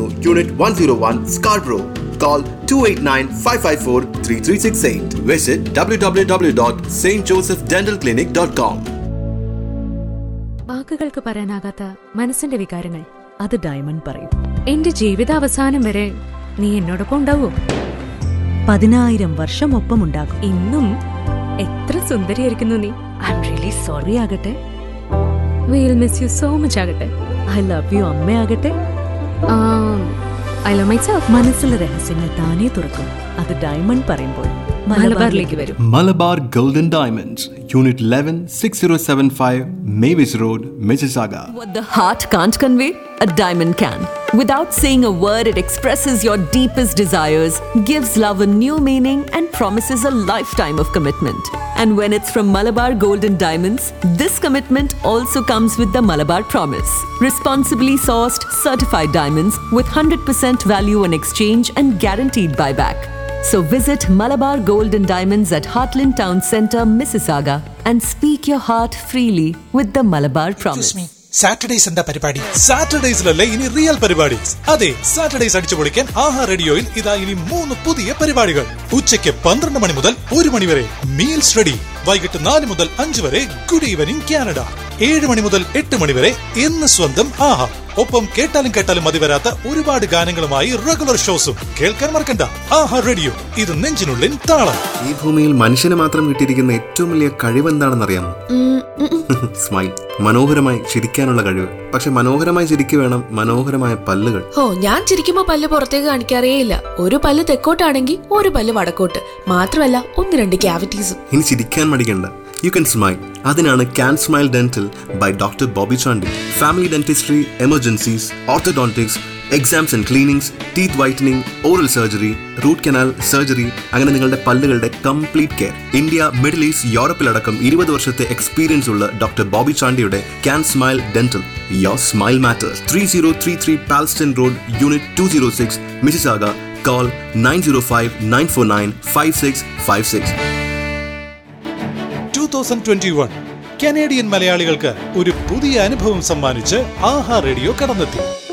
Avenue, Unit 101, Scarborough. Call 289-554-3368. Visit www.stjosephdentalclinic.com. വാക്കുകൾക്ക് പറയാനാകാത്ത മനസ്സിന്റെ വികാരങ്ങൾ അത് ഡയമണ്ട് പറയും എന്റെ ജീവിതാവസാനം വരെ നീ എന്നോടൊപ്പം ഉണ്ടാവോ പതിനായിരം വർഷം ഒപ്പമുണ്ടാകും ഇന്നും എത്ര സുന്ദരിയായിരിക്കുന്നു നീ ഐ എം റിയലി സോറി ആകട്ടെ will miss you so much ആകട്ടെ ഐ ലവ് യു അമ്മയാകട്ടെ ഐ ലവ് മൈ സെൽഫ് മനസ്സിലെ രഹസ്യങ്ങൾ താനേ തുറക്കും അത് ഡയമണ്ട് പറയുമ്പോൾ മലബാറിലേക്ക് വരും Malabar Golden Diamonds, Unit 11, 6075, Mavis Road, Mississauga. What the heart can't convey, a diamond can. Without saying a word, it expresses your deepest desires, gives love a new meaning, and promises a lifetime of commitment. And when it's from Malabar Golden Diamonds, this commitment also comes with the Malabar Promise. Responsibly sourced, certified diamonds with 100% value on exchange and guaranteed buyback. So visit Malabar Golden Diamonds at Heartland Town Centre, Mississauga, and speak your heart freely with the Malabar Promise. Saturdays എന്താ പരിപാടി സാറ്റർഡേസിലല്ലേ ഇനി real പരിപാടി അതെ Saturdays അടിച്ചു പൊളിക്കാൻ ആഹാ റേഡിയോയിൽ ഇതാ ഇനി മൂന്ന് പുതിയ പരിപാടികൾ ഉച്ചയ്ക്ക് പന്ത്രണ്ട് മണി മുതൽ ഒരു മണി വരെ മീൽസ് റെഡി വൈകിട്ട് നാല് മുതൽ അഞ്ച് വരെ ഗുഡ് ഈവനിംഗ് കാനഡ ഏഴ് മണി മുതൽ എട്ട് മണി വരെ എന്ന് സ്വന്തം ആഹാ ഒപ്പം കേട്ടാലും കേട്ടാലും മതി വരാത്ത ഒരുപാട് ഗാനങ്ങളുമായി റെഗുലർ ഷോസും കേൾക്കാൻ മറക്കണ്ട ആഹാ റേഡിയോ ഇത് നെഞ്ചിനുള്ളിൽ താളം ഈ ഭൂമിയിൽ മനുഷ്യന് മാത്രം കിട്ടിയിരിക്കുന്ന ഏറ്റവും വലിയ കഴിവെന്താണെന്നറിയാമോ സ്മൈൽ മനോഹരമായി ചിരിക്കാനുള്ള കഴിവ് പക്ഷെ മനോഹരമായി ചിരിക്കു വേണം മനോഹരമായ പല്ലുകൾ ഓ ഞാൻ ചിരിക്കുമ്പോ പല്ല് പുറത്തേക്ക് കാണിക്കാറേയില്ല ഒരു പല്ല് തെക്കോട്ടാണെങ്കിൽ ഒരു പല്ല് വടക്കോട്ട് മാത്രമല്ല ഒന്ന് രണ്ട് ക്യാവിറ്റീസും ഇനി ചിരിക്കാൻ മടിക്കണ്ട യു കൻ സ്മൈൽ അതിനാണ് can smile dental by doctor Bobby Chandy family dentistry emergencies orthodontics exams and cleanings teeth whitening oral surgery root canal surgery അങ്ങനെ നിങ്ങളുടെ പല്ലുകളുടെ complete care India middle east യൂറപ്പിലടക്കം ഇരുപത് വർഷത്തെ എക്സ്പീരിയൻസ് ഉള്ള ഡോക്ടർ ബോബി ചാണ്ടിയുടെ can smile dental your smile matters three zero three three Palstan road unit two zero six Mississauga call nine zero five nine four nine five six five six two thousand twenty one Canadian മലയാളികൾക്ക് ഒരു പുതിയ അനുഭവം സമ്മാനിച്ച് ആഹാ radio കടന്നെത്തി